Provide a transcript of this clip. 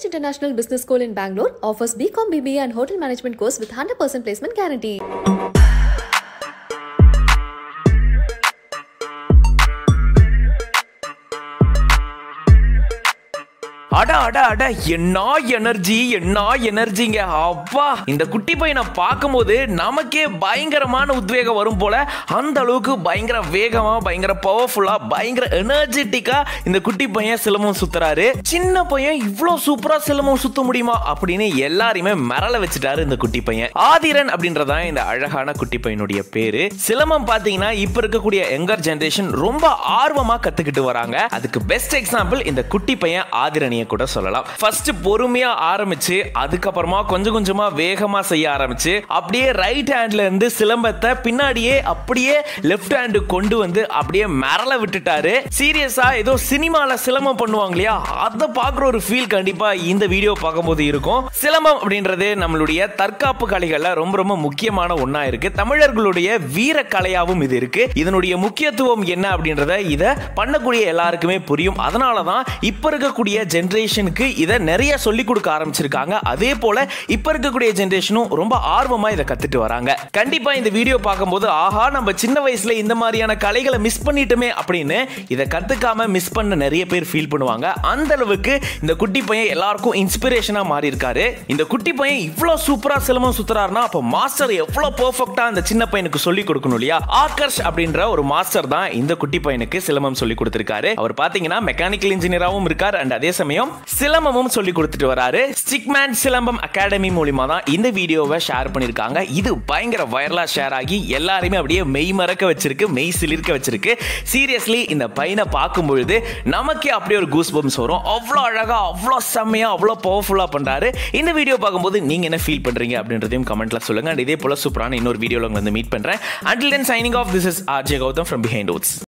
Quest International Business School in Bangalore offers BCom BBA and Hotel Management course with 100% placement guarantee. அட அட அட என்ன energy என்ன எனர்ஜிங்க அப்பா இந்த குட்டி பையனை பார்க்கும்போது நமக்கே பயங்கரமான உத்வேகம் வரும் போல அந்த அளவுக்கு பயங்கர வேகமா பயங்கர பவர்ஃபுல்லா பயங்கர எனர்ஜெட்டிக்கா இந்த குட்டி பையன் சிலம்பம் சுத்துறாரு சின்ன பையன் இவ்வளோ சூப்பரா சிலம்பம் சுத்த முடியுமா அப்படின்னு எல்லாரையுமே மிரள வச்சுட்டாரு இந்த குட்டி பையன் ஆதிரன் அப்படின்றதான் இந்த அழகான குட்டி பையனுடைய பேரு சிலம்பம் பாத்தீங்கன்னா இப்ப இருக்கக்கூடிய யங்கர் ஜெனரேஷன் ரொம்ப ஆர்வமா கத்துக்கிட்டு வராங்க அதுக்கு பெஸ்ட் எக்ஸாம்பிள் இந்த குட்டி பையன் ஆதிரணிய கூட சொல்லலாம் ஃபர்ஸ்ட் பொறுமையா ஆரம்பிச்சு அதுக்கப்புறமா கொஞ்சம் கொஞ்சமா வேகமா செய்ய ஆரம்பிச்சு அப்படியே ரைட் ஹேண்ட்ல இருந்து சிலம்பத்தை பின்னாடியே அப்படியே லெஃப்ட் ஹேண்டு கொண்டு வந்து அப்படியே மிரள விட்டுட்டாரு சீரியஸா ஏதோ சினிமால சிலம்பம் பண்ணுவாங்க இல்லையா அதை பார்க்குற ஒரு ஃபீல் கண்டிப்பா இந்த வீடியோ பார்க்கும்போது இருக்கும் சிலம்பம் அப்படின்றது நம்மளுடைய தற்காப்பு கலைகள்ல ரொம்ப ரொம்ப முக்கியமான ஒண்ணா இருக்கு தமிழர்களுடைய வீர கலையாவும் இது இருக்கு இதனுடைய முக்கியத்துவம் என்ன அப்படின்றத இதை பண்ணக்கூடிய எல்லாருக்குமே புரியும் அதனால தான் இப்ப இருக்கக்கூடிய ஜென்ரேஷனுக்கு இதை நிறைய சொல்லி கொடுக்க ஆரம்பிச்சிருக்காங்க அதே போல இப்ப இருக்கக்கூடிய ஜென்ரேஷனும் ரொம்ப ஆர்வமா இதை கத்துட்டு வராங்க கண்டிப்பா இந்த வீடியோ பார்க்கும்போது ஆஹா நம்ம சின்ன வயசுல இந்த மாதிரியான கலைகளை மிஸ் பண்ணிட்டோமே அப்படின்னு இதை கத்துக்காம மிஸ் பண்ண நிறைய பேர் ஃபீல் பண்ணுவாங்க அந்த அளவுக்கு இந்த குட்டி பையன் எல்லாருக்கும் இன்ஸ்பிரேஷனா மாறி இருக்காரு இந்த குட்டி பையன் இவ்வளவு சூப்பரா சிலம்பம் சுத்துறாருன்னா அப்ப மாஸ்டர் எவ்வளவு பெர்ஃபெக்ட்டா அந்த சின்ன பையனுக்கு சொல்லி கொடுக்கணும் இல்லையா ஆகர்ஷ் அப்படின்ற ஒரு மாஸ்டர் தான் இந்த குட்டி பையனுக்கு சிலம்பம் சொல்லி கொடுத்திருக்காரு அவர் பாத்தீங்கன்னா மெக்கானிக்கல் இன்ஜினியராகவும் இருக்கார் அண்ட் அதே சமயம் சிலம்பமும் சொல்லி கொடுத்துட்டு வராரு ஸ்டிக்மேன் சிலம்பம் அகாடமி மூலியமா தான் இந்த வீடியோவை ஷேர் பண்ணிருக்காங்க இது பயங்கர வைரலா ஷேர் ஆகி எல்லாருமே அப்படியே மெய் மறக்க வச்சிருக்கு மெய் சிலிர்க்க வச்சிருக்கு சீரியஸ்லி இந்த பையனை பார்க்கும் பொழுது நமக்கே அப்படியே ஒரு கூஸ் பம்ஸ் வரும் அவ்வளோ அழகா அவ்வளோ செம்மையா அவ்வளோ பவர்ஃபுல்லா பண்றாரு இந்த வீடியோ பார்க்கும்போது நீங்க என்ன ஃபீல் பண்றீங்க அப்படின்றதையும் கமெண்ட்ல சொல்லுங்க அண்ட் இதே போல சூப்பரான இன்னொரு வீடியோல உங்களை வந்து மீட் பண்றேன் until then signing off this is RJ Gautham from behind oats